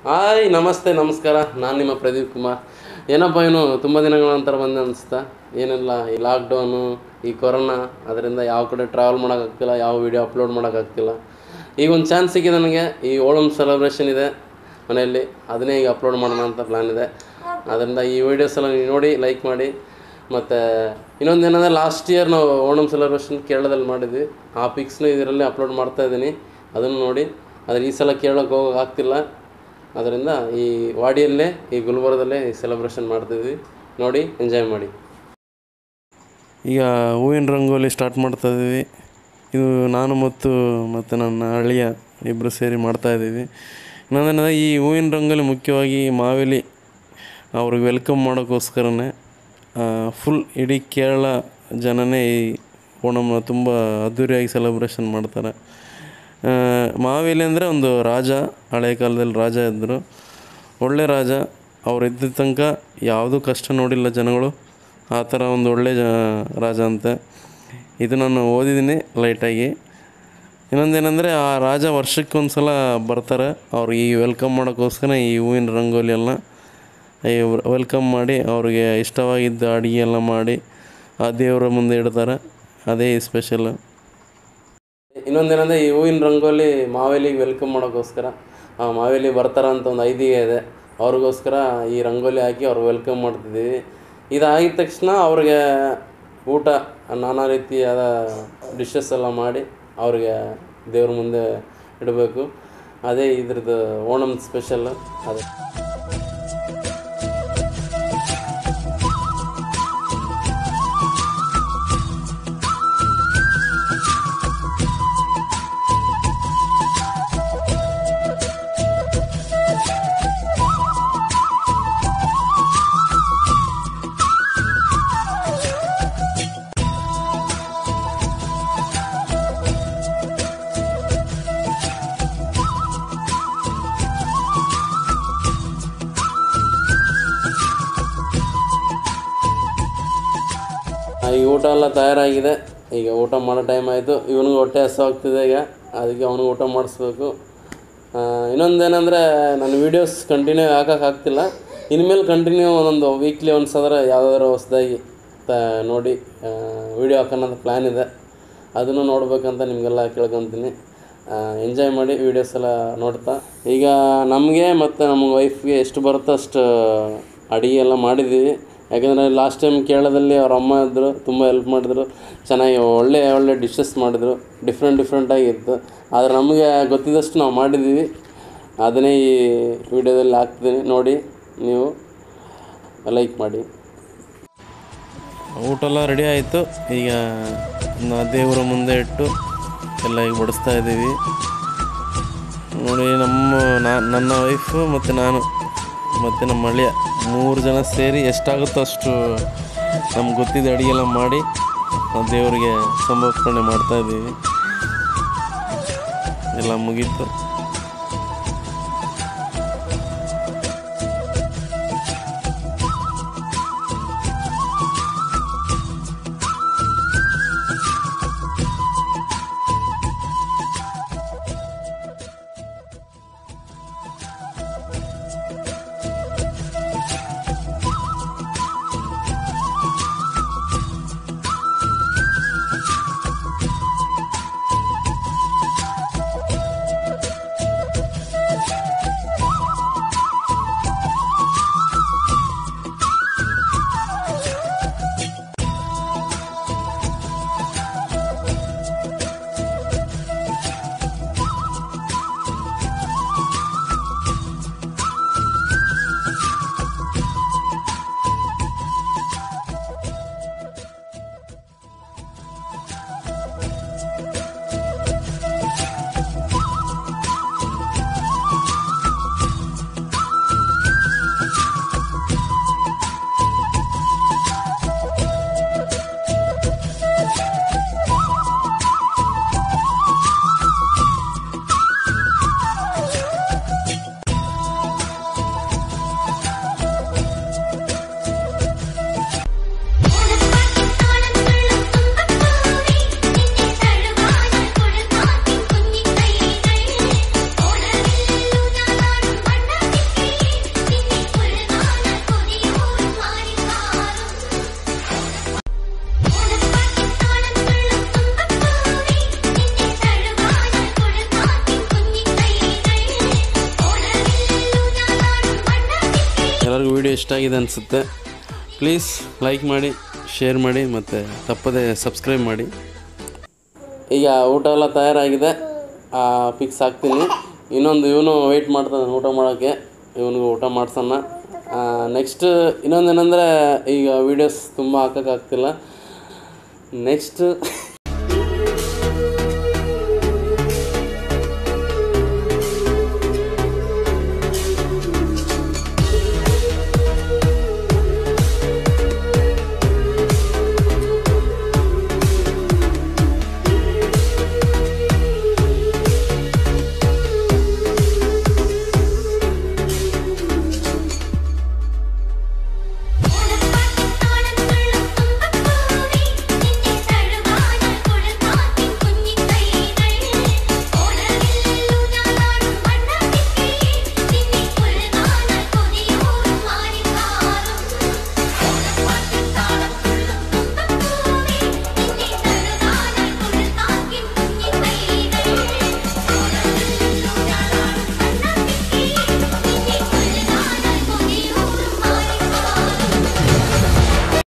hi ನಮಸ್ತೆ ನಮಸ್ಕಾರ ನಾನು ನಿಮ್ಮ ಪ್ರದೀಪ್ ಕುಮಾರ್ ಏನಪ್ಪ ಏನು ತುಂಬ ದಿನಗಳ ನಂತರ ಬಂದೆ ಅನಿಸ್ತಾ ಏನಿಲ್ಲ ಈ ಲಾಕ್ಡೌನು ಈ ಕೊರೋನಾ ಅದರಿಂದ ಯಾವ ಕಡೆ ಟ್ರಾವೆಲ್ ಮಾಡೋಕ್ಕಾಗ್ತಿಲ್ಲ ಯಾವ ವೀಡಿಯೋ ಅಪ್ಲೋಡ್ ಮಾಡೋಕ್ಕಾಗ್ತಿಲ್ಲ ಈಗ ಒಂದು ಚಾನ್ಸ್ ಸಿಕ್ಕಿದೆ ನನಗೆ ಈ ಓಣಂ ಸೆಲೆಬ್ರೇಷನ್ ಇದೆ ಮನೆಯಲ್ಲಿ ಅದನ್ನೇ ಈಗ ಅಪ್ಲೋಡ್ ಮಾಡೋಣ ಅಂತ ಪ್ಲ್ಯಾನ್ ಇದೆ ಅದರಿಂದ ಈ ವೀಡಿಯೋಸ್ ಎಲ್ಲ ನೀವು ನೋಡಿ ಲೈಕ್ ಮಾಡಿ ಮತ್ತು ಇನ್ನೊಂದು ಏನಂದರೆ ಲಾಸ್ಟ್ ಇಯರ್ ನಾವು ಓಣಂ ಸೆಲೆಬ್ರೇಷನ್ ಕೇರಳದಲ್ಲಿ ಮಾಡಿದ್ವಿ ಆ ಪಿಕ್ಸ್ನು ಇದರಲ್ಲಿ ಅಪ್ಲೋಡ್ ಮಾಡ್ತಾ ಇದ್ದೀನಿ ಅದನ್ನು ನೋಡಿ ಆದರೆ ಈ ಸಲ ಕೇಳೋಕೆ ಹೋಗೋಕೆ ಆಗ್ತಿಲ್ಲ ಅದರಿಂದ ಈ ವಾಡಿಯಲ್ಲೇ ಈ ಗುಲ್ಬರ್ಗದಲ್ಲೇ ಈ ಸೆಲೆಬ್ರೇಷನ್ ಮಾಡ್ತಿದ್ವಿ ನೋಡಿ ಎಂಜಾಯ್ ಮಾಡಿ ಈಗ ಹೂವಿನ ರಂಗೋಲಿ ಸ್ಟಾರ್ಟ್ ಮಾಡ್ತಾ ಇದ್ದೀವಿ ಇದು ನಾನು ಮತ್ತು ಮತ್ತು ನನ್ನ ಅಳಿಯ ಇಬ್ಬರು ಸೇರಿ ಮಾಡ್ತಾ ಇದ್ದೀವಿ ಇನ್ನೊಂದೇನಂದರೆ ಈ ಹೂವಿನ ರಂಗೋಲಿ ಮುಖ್ಯವಾಗಿ ಮಾವೇಲಿ ಅವ್ರಿಗೆ ವೆಲ್ಕಮ್ ಮಾಡೋಕ್ಕೋಸ್ಕರನೇ ಫುಲ್ ಇಡೀ ಕೇರಳ ಜನನೇ ಈ ಓಣಂನ ತುಂಬ ಅದ್ಧೂರಿಯಾಗಿ ಸೆಲೆಬ್ರೇಷನ್ ಮಾಡ್ತಾರೆ ಆ, ಮಾವೇಲಿ ಅಂದರೆ ಒಂದು ರಾಜ ಹಳೆ ಕಾಲದಲ್ಲಿ ರಾಜ ಇದ್ದರು ಒಳ್ಳೆ ರಾಜ ಅವ್ರು ಇದ್ದ ತನಕ ಯಾವುದೂ ಕಷ್ಟ ನೋಡಿಲ್ಲ ಜನಗಳು ಆ ಥರ ಒಂದು ಒಳ್ಳೆ ಜ ರಾಜ ಅಂತೆ ಇದು ನಾನು ಓದಿದ್ದೀನಿ ಲೈಟಾಗಿ ಇನ್ನೊಂದೇನೆಂದರೆ ಆ ರಾಜ ವರ್ಷಕ್ಕೊಂದು ಸಲ ಬರ್ತಾರೆ ಅವ್ರಿಗೆ ಈ ವೆಲ್ಕಮ್ ಮಾಡೋಕ್ಕೋಸ್ಕರ ಈ ಹೂವಿನ ರಂಗೋಲಿ ಎಲ್ಲ ಈ ವೆಲ್ಕಮ್ ಮಾಡಿ ಅವ್ರಿಗೆ ಇಷ್ಟವಾಗಿದ್ದ ಅಡುಗೆ ಎಲ್ಲ ಮಾಡಿ ಆ ದೇವರ ಮುಂದೆ ಇಡ್ತಾರೆ ಅದೇ ಸ್ಪೆಷಲ್ ಇನ್ನೊಂದೇನಂದರೆ ಈ ಹೂವಿನ ರಂಗೋಲಿ ಮಾವೇಲಿಗೆ ವೆಲ್ಕಮ್ ಮಾಡೋಕ್ಕೋಸ್ಕರ ಆ ಮಾವೇಲಿ ಬರ್ತಾರ ಅಂತ ಒಂದು ಐದಿಗೆ ಇದೆ ಅವ್ರಿಗೋಸ್ಕರ ಈ ರಂಗೋಲಿ ಹಾಕಿ ಅವ್ರು ವೆಲ್ಕಮ್ ಮಾಡ್ತಿದ್ದೀವಿ ಇದಾಗಿದ ತಕ್ಷಣ ಅವ್ರಿಗೆ ಊಟ ನಾನಾ ರೀತಿಯಾದ ಡಿಶಸ್ ಎಲ್ಲ ಮಾಡಿ ಅವ್ರಿಗೆ ದೇವ್ರ ಮುಂದೆ ಇಡಬೇಕು ಅದೇ ಇದ್ರದ್ದು ಓಣಂ ಸ್ಪೆಷಲ್ ಅದೇ ಆ, ಈ ಊಟ ಎಲ್ಲ ತಯಾರಾಗಿದೆ ಈಗ ಊಟ ಮಾಡೋ ಟೈಮ್ ಆಯಿತು ಇವನಿಗೆ ಹೊಟ್ಟೆ ಹಸುವಾಗ್ತಿದೆ ಈಗ ಅದಕ್ಕೆ ಅವನಿಗೆ ಊಟ ಮಾಡಿಸ್ಬೇಕು ಇನ್ನೊಂದೇನೆಂದರೆ ನನ್ನ ವೀಡಿಯೋಸ್ ಕಂಟಿನ್ಯೂ ಹಾಕೋಕ್ಕಾಗ್ತಿಲ್ಲ ಇನ್ಮೇಲೆ ಕಂಟಿನ್ಯೂ ಒಂದೊಂದು ವೀಕ್ಲಿ ಒನ್ಸ್ ಆದ್ರೆ ಯಾವುದಾದ್ರು ಹೊಸ್ದಾಗಿ ತ ನೋಡಿ ವೀಡಿಯೋ ಹಾಕೋಣಂತ ಪ್ಲ್ಯಾನ್ ಇದೆ ಅದನ್ನು ನೋಡ್ಬೇಕಂತ ನಿಮಗೆಲ್ಲ ಕೇಳ್ಕೊತೀನಿ ಎಂಜಾಯ್ ಮಾಡಿ ವೀಡಿಯೋಸ್ ಎಲ್ಲ ನೋಡ್ತಾ ಈಗ ನಮಗೆ ಮತ್ತು ನಮ್ಮ ವೈಫ್ಗೆ ಎಷ್ಟು ಬರುತ್ತೋ ಅಷ್ಟು ಅಡುಗೆ ಎಲ್ಲ ಮಾಡಿದ್ದೀವಿ ಯಾಕಂದರೆ ಲಾಸ್ಟ್ ಟೈಮ್ ಕೇರಳದಲ್ಲಿ ಅವ್ರ ಅಮ್ಮ ಇದ್ದರು ತುಂಬ ಹೆಲ್ಪ್ ಮಾಡಿದ್ರು ಚೆನ್ನಾಗಿ ಒಳ್ಳೆ ಒಳ್ಳೆ ಡಿಶಸ್ ಮಾಡಿದ್ರು ಡಿಫ್ರೆಂಟ್ ಡಿಫ್ರೆಂಟಾಗಿತ್ತು ಆದರೆ ನಮಗೆ ಗೊತ್ತಿದ್ದಷ್ಟು ನಾವು ಮಾಡಿದ್ದೀವಿ ಅದನ್ನೇ ಈ ವಿಡಿಯೋದಲ್ಲಿ ಹಾಕ್ತೀನಿ ನೋಡಿ ನೀವು ಲೈಕ್ ಮಾಡಿ ಊಟ ಎಲ್ಲ ರೆಡಿ ಆಯಿತು ಈಗ ನಾ ದೇವರ ಮುಂದೆ ಇಟ್ಟು ಎಲ್ಲ ಈಗ ಬಡಿಸ್ತಾ ಇದ್ದೀವಿ ನೋಡಿ ನಮ್ಮ ನಾ ನನ್ನ ವೈಫು ಮತ್ತು ನಾನು ಮತ್ತು ನಮ್ಮ ಅಳಿಯ ಮೂರು ಜನ ಸೇರಿ ಎಷ್ಟಾಗುತ್ತೋ ಅಷ್ಟು ನಮ್ಗೆ ಗೊತ್ತಿದ್ದ ಅಡುಗೆ ಎಲ್ಲ ಮಾಡಿ ಆ ದೇವರಿಗೆ ಸಮರ್ಪಣೆ ಮಾಡ್ತಾ ಇದ್ದೀವಿ ಎಲ್ಲ ಮುಗೀತು ಎಲ್ಲರಿಗೂ ವಿಡಿಯೋ ಇಷ್ಟ ಆಗಿದೆ ಅನಿಸುತ್ತೆ ಪ್ಲೀಸ್ ಲೈಕ್ ಮಾಡಿ ಶೇರ್ ಮಾಡಿ ಮತ್ತು ತಪ್ಪದೇ ಸಬ್ಸ್ಕ್ರೈಬ್ ಮಾಡಿ ಈಗ ಊಟ ಎಲ್ಲ ತಯಾರಾಗಿದೆ ಫಿಕ್ಸ್ ಆಗ್ತೀನಿ ಇನ್ನೊಂದು ಇವನು ವೆಯ್ಟ್ ಮಾಡ್ತಾನೆ ಊಟ ಮಾಡೋಕ್ಕೆ ಇವನಿಗೆ ಊಟ ಮಾಡ್ಸೋಣ ನೆಕ್ಸ್ಟ್ ಇನ್ನೊಂದು ಏನಂದರೆ ಈಗ ವೀಡಿಯೋಸ್ ತುಂಬ ಹಾಕೋಕ್ಕಾಗ್ತಿಲ್ಲ ನೆಕ್ಸ್ಟ್